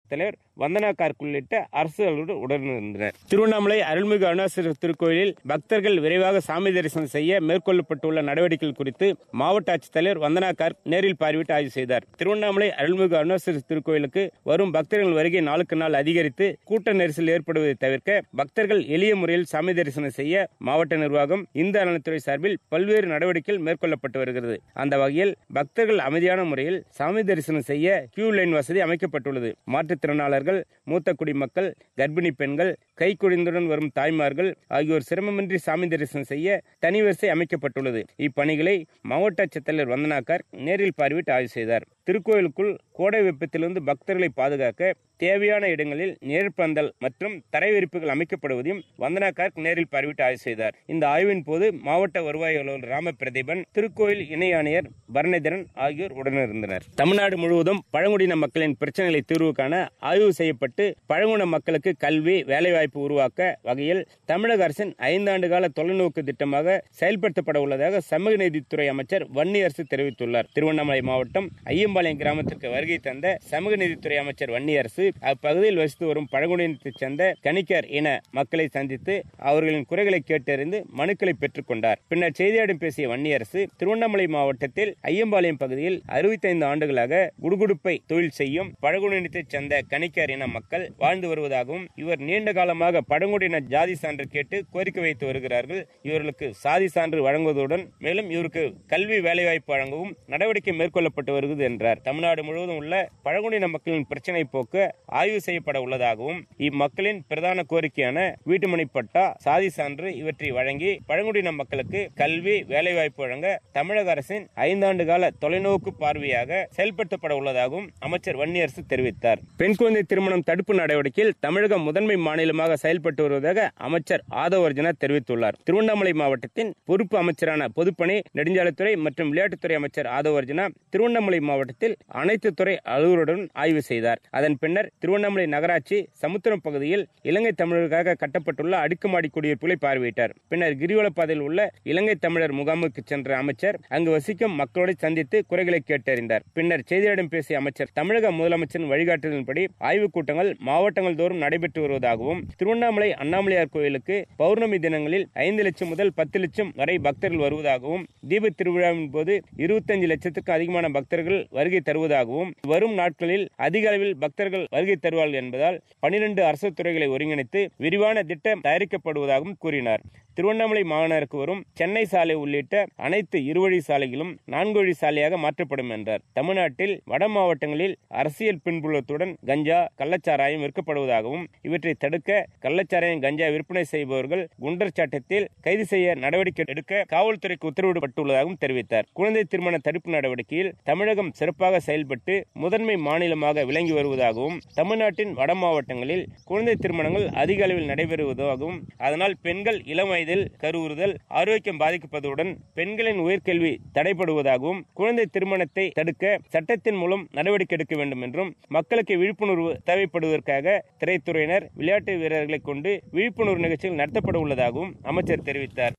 தலைவர் வந்தனா கார்க் உள்ளிட்ட அரசுகளோடு உடனிருந்தனர் திருவண்ணாமலை அருள்மிகு அருணாசலர் திருக்கோயிலில் பக்தர்கள் விரைவாக சாமி தரிசனம் செய்ய மேற்கொள்ளப்பட்டுள்ள நடவடிக்கைகள் குறித்து மாவட்ட ஆட்சித்தலைவர் வந்தனா கார்க் நேரில் பார்வையிட்டு ஆய்வு செய்தார் திருவண்ணாமலை அருள்மிகு அருணாசலர் திருக்கோயிலுக்கு வரும் பக்தர்கள் வருகை நாளுக்கு நாள் அதிகரித்து கூட்ட நெரிசல் ஏற்படுவதை தவிர்க்க பக்தர்கள் எளிய முறையில் சாமி தரிசனம் செய்ய மாவட்ட நிர்வாகம் இந்து அறநிலைத்துறை சார்பில் பல்வேறு நடவடிக்கைகள் மேற்கொள்ளப்பட்டு வருகிறது அந்த வகையில் பக்தர்கள் அமைதியான முறையில் சாமி தரிசனம் செய்ய கியூ லைன் வசதி அமைக்கப்பட்டுள்ளது மாற்றுத்திறனாளர்கள் மூத்த குடிமக்கள் கர்ப்பிணி பெண்கள் கை குழந்தையுடன் வரும் தாய்மார்கள் ஆகியோர் சிரமமின்றி சாமி தரிசனம் செய்ய தனி வரிசை அமைக்கப்பட்டுள்ளது இப்பணிகளை மாவட்ட ஆட்சித்தலைவர் வந்தனாக்கார் நேரில் பார்வையிட்டு ஆய்வு செய்தார் திருக்கோயிலுக்குள் கோடை வெப்பத்திலிருந்து பக்தர்களை பாதுகாக்க தேவையான இடங்களில் நேர்பந்தல் மற்றும் தரை விரிப்புகள் அமைக்கப்படுவதையும் வந்தனா கார்க் நேரில் பார்வையிட்டு ஆய்வு செய்தார் இந்த ஆய்வின் போது மாவட்ட வருவாய் அலுவலர் ராம பிரதீபன் திருக்கோயில் இணை ஆணையர் பரணிதரன் ஆகியோர் உடனிருந்தனர் தமிழ்நாடு முழுவதும் பழங்குடியின மக்களின் பிரச்சனைகளை தீர்வு காண ஆய்வு செய்யப்பட்டு பழங்குடியின மக்களுக்கு கல்வி வேலைவாய்ப்பு உருவாக்க வகையில் தமிழக அரசின் ஐந்தாண்டு கால தொலைநோக்கு திட்டமாக செயல்படுத்தப்பட உள்ளதாக சமூக நீதித்துறை அமைச்சர் வன்னியரசு தெரிவித்துள்ளார் திருவண்ணாமலை மாவட்டம் ஐயம்பாளையம் கிராமத்திற்கு வருகை தந்த சமூக நீதித்துறை அமைச்சர் வன்னியரசு அப்பகுதியில் வசித்து வரும் பழங்குடியினத்தைச் சேர்ந்த கணிக்கர் இன மக்களை சந்தித்து அவர்களின் குறைகளை கேட்டறிந்து மனுக்களை பெற்றுக் கொண்டார் பின்னர் செய்தியாளர்களிடம் பேசிய வன்னியரசு திருவண்ணாமலை மாவட்டத்தில் ஐயம்பாளையம் பகுதியில் அறுபத்தைந்து ஆண்டுகளாக குடுகுடுப்பை தொழில் செய்யும் பழங்குடியினத்தைச் சேர்ந்த கணிக்கர் இன மக்கள் வாழ்ந்து வருவதாகவும் இவர் நீண்ட காலமாக பழங்குடியின ஜாதி சான்று கேட்டு கோரிக்கை வைத்து வருகிறார்கள் இவர்களுக்கு சாதி சான்று வழங்குவதுடன் மேலும் இவருக்கு கல்வி வேலைவாய்ப்பு வழங்கவும் நடவடிக்கை மேற்கொள்ளப்பட்டு வருகிறது என்றார் தமிழ்நாடு முழுவதும் உள்ள பழங்குடியின மக்களின் பிரச்சினை போக்க ஆய்வு செய்யப்பட உள்ளதாகவும் இம்மக்களின் பிரதான கோரிக்கையான வீட்டுமனை பட்டா சாதி சான்று இவற்றை வழங்கி பழங்குடியின மக்களுக்கு கல்வி வேலைவாய்ப்பு வழங்க தமிழக அரசின் ஐந்தாண்டு கால தொலைநோக்கு பார்வையாக செயல்படுத்தப்பட உள்ளதாகவும் அமைச்சர் வன்னியரசு தெரிவித்தார் பெண் குழந்தை திருமணம் தடுப்பு நடவடிக்கையில் தமிழகம் முதன்மை மாநிலமாக செயல்பட்டு வருவதாக அமைச்சர் ஆதவர்ஜனா தெரிவித்துள்ளார் திருவண்ணாமலை மாவட்டத்தின் பொறுப்பு அமைச்சரான பொதுப்பணி நெடுஞ்சாலைத்துறை மற்றும் விளையாட்டுத்துறை அமைச்சர் ஆதவர்ஜனா திருவண்ணாமலை மாவட்டத்தில் அனைத்து துறை அலுவலருடன் ஆய்வு செய்தார் அதன் பின்னர் திருவண்ணாமலை நகராட்சி சமுத்திரம் பகுதியில் இலங்கை தமிழருக்காக கட்டப்பட்டுள்ள அடுக்குமாடி குடியிருப்புகளை பார்வையிட்டார் பின்னர் கிரிவலப்பாதையில் உள்ள இலங்கை தமிழர் முகாமுக்கு சென்ற அமைச்சர் அங்கு வசிக்கும் மக்களோடு சந்தித்து குறைகளை கேட்டறிந்தார் பின்னர் செய்தியாளரிடம் பேசிய அமைச்சர் தமிழக முதலமைச்சரின் வழிகாட்டுதலின்படி ஆய்வுக் கூட்டங்கள் மாவட்டங்கள் தோறும் நடைபெற்று வருவதாகவும் திருவண்ணாமலை அண்ணாமலையார் கோயிலுக்கு பௌர்ணமி தினங்களில் ஐந்து லட்சம் முதல் பத்து லட்சம் வரை பக்தர்கள் வருவதாகவும் தீப திருவிழாவின் போது இருபத்தஞ்சு லட்சத்துக்கும் அதிகமான பக்தர்கள் வருகை தருவதாகவும் வரும் நாட்களில் அதிக அளவில் பக்தர்கள் வருகை தருவார்கள் என்பதால் பனிரெண்டு அரசு துறைகளை ஒருங்கிணைத்து விரிவான திட்டம் தயாரிக்கப்படுவதாகவும் கூறினார் திருவண்ணாமலை மாநகருக்கு வரும் சென்னை சாலை உள்ளிட்ட அனைத்து இருவழி சாலைகளும் நான்கு வழி சாலையாக மாற்றப்படும் என்றார் தமிழ்நாட்டில் வட மாவட்டங்களில் அரசியல் பின்புலத்துடன் கஞ்சா கள்ளச்சாராயம் விற்கப்படுவதாகவும் இவற்றை தடுக்க கள்ளச்சாராயம் கஞ்சா விற்பனை செய்பவர்கள் குண்டர் சட்டத்தில் கைது செய்ய நடவடிக்கை எடுக்க காவல்துறைக்கு உத்தரவிடப்பட்டுள்ளதாகவும் தெரிவித்தார் குழந்தை திருமண தடுப்பு நடவடிக்கையில் தமிழகம் சிறப்பாக செயல்பட்டு முதன்மை மாநிலமாக விளங்கி வருவதாகவும் தமிழ்நாட்டின் வட மாவட்டங்களில் குழந்தை திருமணங்கள் அதிக அளவில் நடைபெறுவதாகவும் அதனால் பெண்கள் இளம் வயதில் கருவுறுதல் ஆரோக்கியம் பாதிக்கப்படுவதுடன் பெண்களின் உயர்கல்வி தடைபடுவதாகவும் குழந்தை திருமணத்தை தடுக்க சட்டத்தின் மூலம் நடவடிக்கை எடுக்க வேண்டும் என்றும் மக்களுக்கு விழிப்புணர்வு தேவைப்படுவதற்காக திரைத்துறையினர் விளையாட்டு வீரர்களை கொண்டு விழிப்புணர்வு நிகழ்ச்சிகள் நடத்தப்பட உள்ளதாகவும் அமைச்சர் தெரிவித்தார்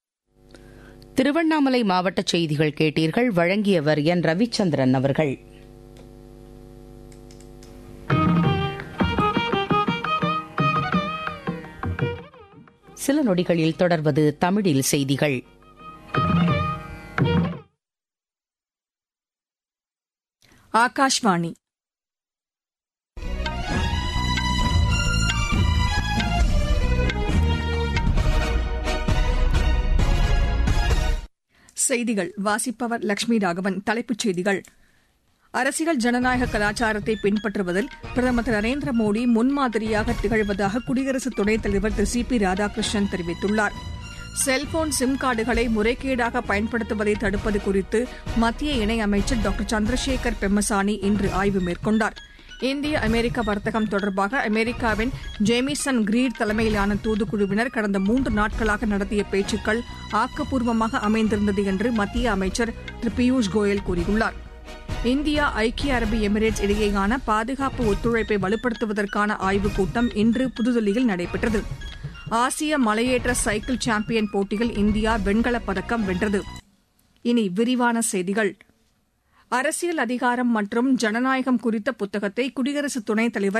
திருவண்ணாமலை மாவட்ட செய்திகள் கேட்டீர்கள் வழங்கியவர் என் ரவிச்சந்திரன் அவர்கள் சில நொடிகளில் தொடர்வது தமிழில் செய்திகள் ஆகாஷ்வாணி செய்திகள் வாசிப்பவர் லட்சுமி ராகவன் தலைப்புச் செய்திகள் அரசியல் ஜனநாயக கலாச்சாரத்தை பின்பற்றுவதில் பிரதமர் திரு நரேந்திர மோடி முன்மாதிரியாக திகழ்வதாக குடியரசு துணைத் தலைவர் திரு சி பி ராதாகிருஷ்ணன் தெரிவித்துள்ளார் செல்போன் சிம் கார்டுகளை முறைகேடாக பயன்படுத்துவதை தடுப்பது குறித்து மத்திய இணையமைச்சர் டாக்டர் சந்திரசேகர் பெம்மசானி இன்று ஆய்வு மேற்கொண்டார் இந்திய அமெரிக்க வர்த்தகம் தொடர்பாக அமெரிக்காவின் ஜேமிசன் கிரீட் தலைமையிலான தூதுக்குழுவினர் கடந்த மூன்று நாட்களாக நடத்திய பேச்சுக்கள் ஆக்கப்பூர்வமாக அமைந்திருந்தது என்று மத்திய அமைச்சர் திரு பியூஷ் கோயல் கூறியுள்ளார் இந்தியா ஐக்கிய அரபு எமிரேட்ஸ் இடையேயான பாதுகாப்பு ஒத்துழைப்பை வலுப்படுத்துவதற்கான ஆய்வுக் கூட்டம் இன்று புதுதில்லியில் நடைபெற்றது ஆசிய மலையேற்ற சைக்கிள் சாம்பியன் போட்டியில் இந்தியா வெண்கலப் பதக்கம் வென்றது இனி விரிவான செய்திகள் அரசியல் அதிகாரம் மற்றும் ஜனநாயகம் குறித்த புத்தகத்தை குடியரசு துணைத் தலைவர்